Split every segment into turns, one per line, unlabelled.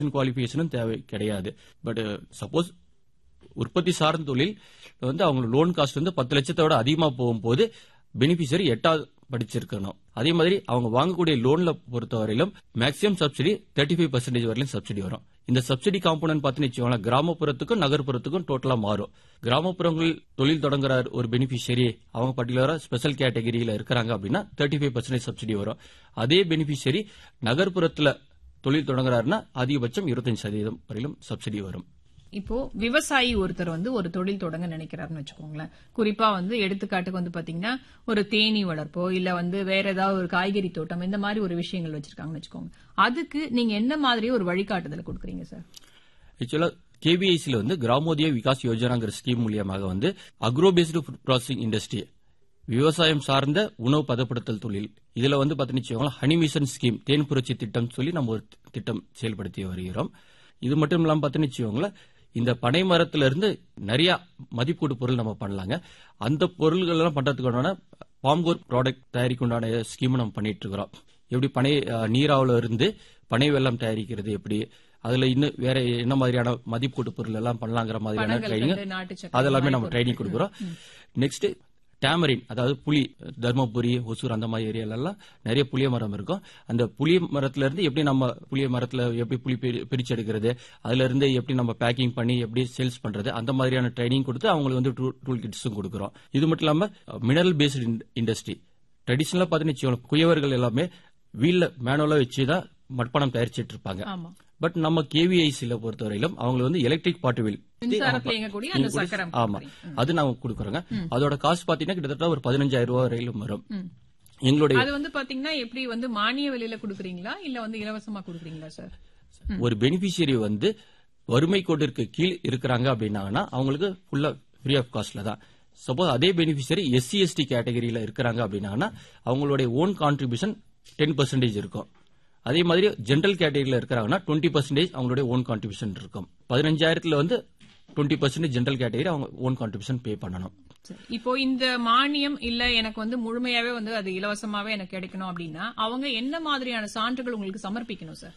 குவாலிஃபிகேஷனும் தேவை கிடையாது but suppose உற்பத்தி சார்ந்த தொழில் வந்து அவங்க லோன் காஸ்ட் வந்து பத்து லட்சத்தை விட அதிகமா போகும்போது பெனிஃபிஷரி எட்டாவது படிச்சிருக்கணும் அதே மாதிரி அவங்க வாங்கக்கூடிய லோன்ல பொறுத்தவரையிலும் maximum subsidy thirty five percentage வரையிலும் சப்சிடி வரும் இந்த சப்சிடி காம்பனன்ட் பார்த்துன்னு வச்சுக்கோங்களேன் கிராமப்புறத்துக்கும் நகர்ப்புறத்துக்கும் டோட்டலா மாறும் கிராமப்புறங்களில் தொழில் தொடங்குற ஒரு பெனிஃபிஷியரி அவங்க பர்டிகுலரா ஸ்பெஷல் கேட்டகரியில இருக்கிறாங்க அப்படின்னா தேர்ட்டி ஃபைவ் பர்சன்டேஜ் சப்சிடி வரும் அதே பெனிஃபிஷியரி நகர்ப்புறத்துல தொழில் தொடங்குறாருன்னா அதிகபட்சம் இருபத்தஞ்சு சதவீதம் வரையிலும் சப்சிடி வரும்
இப்போ விவசாயி ஒருத்தர் வந்து ஒரு தொழில் தொடங்க நினைக்கிறாருன்னு வச்சுக்கோங்களேன் குறிப்பா வந்து எடுத்துக்காட்டுக்கு வந்து பாத்தீங்கன்னா ஒரு தேனீ வளர்ப்போ இல்ல வந்து வேற ஏதாவது ஒரு காய்கறி தோட்டம் இந்த மாதிரி ஒரு விஷயங்கள் வச்சிருக்காங்கன்னு வச்சுக்கோங்க அதுக்கு நீங்க என்ன மாதிரி ஒரு வழிகாட்டுதல் கொடுக்குறீங்க சார்
ஆக்சுவலா கேபிஐசில வந்து கிராமோதய விகாஸ் யோஜனாங்கிற ஸ்கீம் மூலியமாக வந்து agro based food processing industry விவசாயம் சார்ந்த உணவு பதப்படுத்தல் தொழில் இதுல வந்து பாத்தீங்கன்னா ஹனி மிஷன் ஸ்கீம் தேன் புரட்சி திட்டம் சொல்லி நம்ம ஒரு திட்டம் செயல்படுத்தி வருகிறோம் இது மட்டும் இல்லாம பாத்தீங்கன்னா இந்த பனை மரத்துல இருந்து நிறைய மதிப்பீடு பொருள் நம்ம பண்ணலாங்க அந்த பொருள்கள் எல்லாம் பண்றதுக்கான பாம்கோர் ப்ராடக்ட் தயாரிக்குண்டான ஸ்கீம் நம்ம பண்ணிட்டு இருக்கிறோம் எப்படி பனை அஹ், நீராவுல இருந்து பனை வெல்லம் தயாரிக்கிறது எப்படி அதுல இன்னும் வேற என்ன மாதிரியான மதிப்பீட்டு பொருள் எல்லாம் பண்ணலாங்கிற மாதிரியான
பனங்கள்
ட்ரைனிங்
கண்டு, நாட்டு சக்கரை
அதெல்லாமே
இந்த
நம்ம
மாதிரி
ட்ரைனிங் கொடுக்குறோம் நெக்ஸ்ட் டேமரின் அதாவது புளி தர்மபுரி ஒசூர் அந்த மாதிரி ஏரியால எல்லாம் நிறைய புளிய மரம் இருக்கும் அந்த புளிய மரத்துல இருந்து எப்படி நம்ம புளிய மரத்துல எப்படி புளி பிரி- பிரிச்சு எடுக்கிறது அதுல இருந்து எப்படி நம்ம பேக்கிங் பண்ணி எப்படி சேல்ஸ் பண்றது அந்த மாதிரியான ட்ரைனிங் கொடுத்து அவங்களுக்கு வந்து டூல் கிட்ஸும் கொடுக்குறோம் இது மட்டும் இல்லாம மினரல் பேஸ்டு இண்டஸ்ட்ரி ட்ரெடிஷனலா பாத்தீங்கன்னா குயவர்கள் எல்லாமே வீல்ல மேனுவலா வச்சு தான் மட்பானம் தயாரிச்சிட்டு இருப்பாங்க
ஆமா
பட் நம்ம கேவிஐசில பொறுத்தவரையிலும் அவங்க வந்து எலக்ட்ரிக் பாட்டு வீல்
மின்சாரத்துல இயங்கக்கூடிய அந்த சக்கரம்
ஆமா அது நாங்க கொடுக்குறோங்க அதோட காஸ்ட் பாத்தீங்கன்னா கிட்டத்தட்ட ஒரு பதினஞ்சாயிரம் ரூபாய் வரையிலும் வரும் எங்களுடைய
அது வந்து பாத்தீங்கன்னா எப்படி வந்து மானிய விலையில குடுக்குறீங்களா இல்ல வந்து இலவசமா குடுக்குறீங்களா சார்
ஒரு பெனிஃபிஷியரி வந்து வறுமை கோட்டிற்கு கீழ் இருக்கிறாங்க அப்படின்னாங்கன்னா அவங்களுக்கு ஃபுல்லா ஃப்ரீ ஆஃப் காஸ்ட்ல தான் சப்போஸ் அதே பெனிஃபிஷியரி எஸ்சி எஸ்டி கேட்டகரியில இருக்கிறாங்க அப்படின்னாங்கன்னா அவங்களுடைய ஓன் கான்ட்ரிபியூஷன் டென் பர்சன்டேஜ் இருக்கும் அதே மாதிரி ஜென்ரல் கேட்டகரியில இருக்கிறாங்கன்னா டுவெண்ட்டி பர்சன்டேஜ் அவங்களுடைய ஓன் கான்ட்ரிபியூஷன் இருக்கும் பதினஞ்சாயிரத்துல வந்து டுவெண்ட்டி பர்சன்டேஜ் ஜென்ரல் கேட்டகரி அவங்க ஓன் கான்ட்ரிபியூஷன் பே பண்ணணும்
சரி. இப்போ இந்த மானியம் இல்ல எனக்கு வந்து முழுமையாவே வந்து அது இலவசமாவே எனக்கு கிடைக்கணும் அப்படின்னா அவங்க என்ன மாதிரியான சான்றுகள் உங்களுக்கு சமர்ப்பிக்கணும் சார்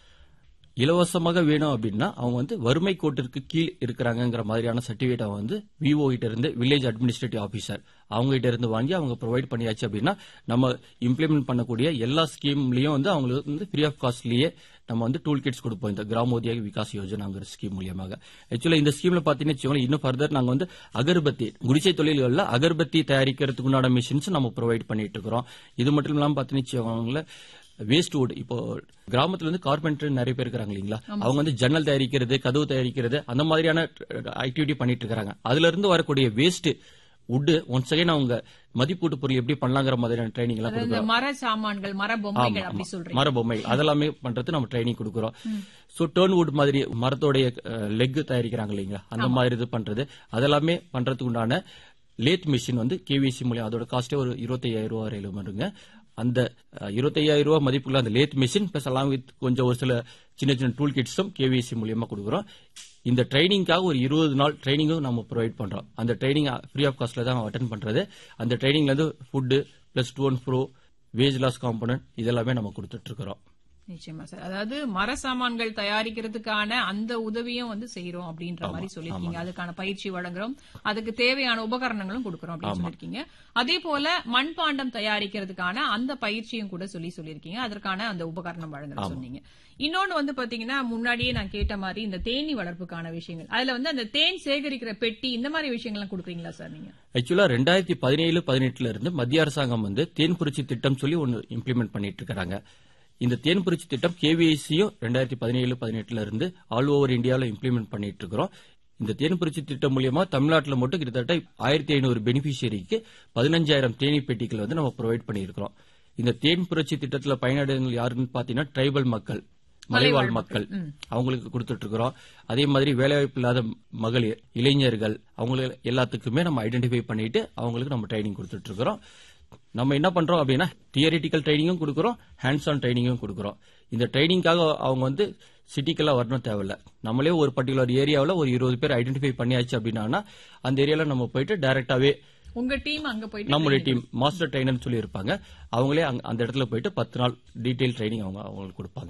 இலவசமாக வேணும் அப்படின்னா அவங்க வந்து வறுமை கோட்டிற்கு கீழ் இருக்கிறாங்கங்கிற மாதிரியான சர்டிபிகேட் அவங்க வந்து விஓ கிட்ட இருந்து வில்லேஜ் அட்மினிஸ்ட்ரேட்டிவ் ஆபீசர் அவங்க கிட்ட இருந்து வாங்கி அவங்க ப்ரொவைட் பண்ணியாச்சு அப்படின்னா நம்ம இம்ப்ளிமெண்ட் பண்ணக்கூடிய எல்லா ஸ்கீம்லயும் வந்து அவங்களுக்கு வந்து ஃப்ரீ ஆஃப் காஸ்ட்லயே நம்ம வந்து டூல் கிட்ஸ் கொடுப்போம் இந்த கிராமோதிய விகாஸ் யோஜனாங்கிற ஸ்கீம் மூலியமாக ஆக்சுவலா இந்த ஸ்கீம்ல பாத்தீங்கன்னா வச்சுக்கோங்களேன், இன்னும் ஃபர்தர் நாங்க வந்து அகர்பத்தி குடிசை தொழில்கள்ல அகர்பத்தி தயாரிக்கிறதுக்கு உண்டான மிஷின்ஸ் நம்ம ப்ரொவைட் பண்ணிட்டு இருக்கிறோம் இது மட்டும் இல்லாம பாத்தீங்கன்னா வச்சுக்கோங்களேன், வேஸ்ட் வுட் இப்போ கிராமத்துல இருந்து கார்பெண்டர் நிறைய பேர் இருக்காங்க இல்லீங்களா அவங்க வந்து ஜன்னல் தயாரிக்கிறது கதவு தயாரிக்கிறது அந்த மாதிரியான ஆக்டிவிட்டி பண்ணிட்டு இருக்காங்க அதுல இருந்து வரக்கூடிய வேஸ்ட் வுட் ஒன்ஸ் அகைன் அவங்க மதிப்பீட்டு பொருள் எப்படி பண்ணலாங்கிற மாதிரியான ட்ரைனிங் எல்லாம்
அதாவது இந்த மர சாமான்கள் மர பொம்மைகள் அப்படி சொல்றீங்க
மர பொம்மைகள் அதெல்லாமே பண்றது நம்ம ட்ரைனிங் கொடுக்குறோம் சோ டேர்ன் வுட் மாதிரி மரத்தோடைய லெக் தயாரிக்கிறாங்க இல்லைங்களா அந்த மாதிரி இது பண்றது அதெல்லாமே பண்றதுக்கு உண்டான லேத் மிஷின் வந்து கேவிசி மூலியம் அதோட காஸ்டே ஒரு இருபத்தையாயிரம் ரூபாய் வரையிலும் வருங்க அந்த இருபத்தையாயிரம் ரூபாய் மதிப்புள்ள அந்த lathe machine plus along with கொஞ்சம் ஒரு சில சின்ன சின்ன டூல் கிட்ஸும் கேவிசி மூலியமா கொடுக்குறோம் இந்த ட்ரைனிங்காக ஒரு இருபது நாள் ட்ரைனிங்கும் நம்ம ப்ரொவைட் பண்றோம் அந்த ட்ரைனிங் ஃப்ரீ ஆஃப் காஸ்ட்ல தான் அட்டன் பண்றது அந்த ட்ரைனிங்ல இருந்து food plus two one pro wage loss component இதெல்லாமே நம்ம கொடுத்துட்டு இருக்கிறோம்
நிச்சயமா சார் அதாவது மர சாமான்கள் தயாரிக்கிறதுக்கான அந்த உதவியும் வந்து செய்யறோம் அப்படின்ற மாதிரி சொல்லிருக்கீங்க அதுக்கான பயிற்சி வழங்குறோம் அதுக்கு தேவையான உபகரணங்களும் கொடுக்கறோம் அப்படின்னு சொல்லிருக்கீங்க அதே போல மண்பாண்டம் தயாரிக்கிறதுக்கான அந்த பயிற்சியும் கூட சொல்லி சொல்லிருக்கீங்க அதற்கான அந்த உபகரணம் வழங்குறோம் சொன்னீங்க இன்னொன்னு வந்து பாத்தீங்கன்னா முன்னாடியே நான் கேட்ட மாதிரி இந்த தேனி வளர்ப்புக்கான விஷயங்கள் அதுல வந்து அந்த தேன் சேகரிக்கிற பெட்டி இந்த மாதிரி விஷயங்கள்லாம் கொடுக்குறீங்களா சார் நீங்க
ஆக்சுவலா ரெண்டாயிரத்தி பதினேழு பதினெட்டுல இருந்து மத்திய அரசாங்கம் வந்து தேன் புரட்சி திட்டம் சொல்லி ஒன்னு இம்ப்ளிமெண்ட் பண்ணிட்டு இருக்காங்க இந்த தேன் புரட்சி திட்டம் கேவிஐசியும் ரெண்டாயிரத்தி பதினேழு பதினெட்டுல இருந்து ஆல் ஓவர் இந்தியாவில் இம்ப்ளிமெண்ட் பண்ணிட்டு இருக்கிறோம் இந்த தேன் புரட்சி திட்டம் மூலியமா தமிழ்நாட்டில் மட்டும் கிட்டத்தட்ட ஆயிரத்தி ஐநூறு பெனிஃபிஷியரிக்கு பதினஞ்சாயிரம் தேனி பெட்டிகள் வந்து நம்ம ப்ரொவைட் பண்ணியிருக்கிறோம் இந்த தேன் புரட்சி திட்டத்தில் பயனடைகள் யாருன்னு பாத்தீங்கன்னா ட்ரைபல் மக்கள் மலைவாழ் மக்கள் அவங்களுக்கு கொடுத்துட்டு இருக்கிறோம் அதே மாதிரி வேலைவாய்ப்பு இல்லாத மகளிர் இளைஞர்கள் அவங்களுக்கு எல்லாத்துக்குமே நம்ம ஐடென்டிஃபை பண்ணிட்டு அவங்களுக்கு நம்ம ட்ரைனிங் கொடுத்துட்டு இருக்கிறோம் நம்ம என்ன பண்றோம் அப்படின்னா தியரிட்டிக்கல் ட்ரைனிங்கும் கொடுக்குறோம் ஹேண்ட்ஸ் ஆன் ட்ரைனிங்கும் கொடுக்குறோம் இந்த ட்ரைனிங்காக அவங்க வந்து சிட்டிக்கெல்லாம் வரணும் தேவையில்ல நம்மளே ஒரு பர்டிகுலர் ஏரியாவில் ஒரு இருபது பேர் ஐடென்டிஃபை பண்ணியாச்சு அப்படின்னா அந்த ஏரியாவில் நம்ம போயிட்டு டைரக்டாவே
உங்க டீம் அங்க போயிட்டு
நம்மளுடைய டீம் மாஸ்டர் ட்ரைனர் சொல்லி இருப்பாங்க அவங்களே அங்க- அந்த இடத்துல போயிட்டு பத்து நாள் டீடைல் ட்ரைனிங் அவங்க அவங்களுக்கு கொடுப்பாங்க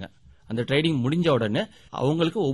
அந்த ட்ரைனிங் முடிஞ்ச உடனே அவங்களுக்கு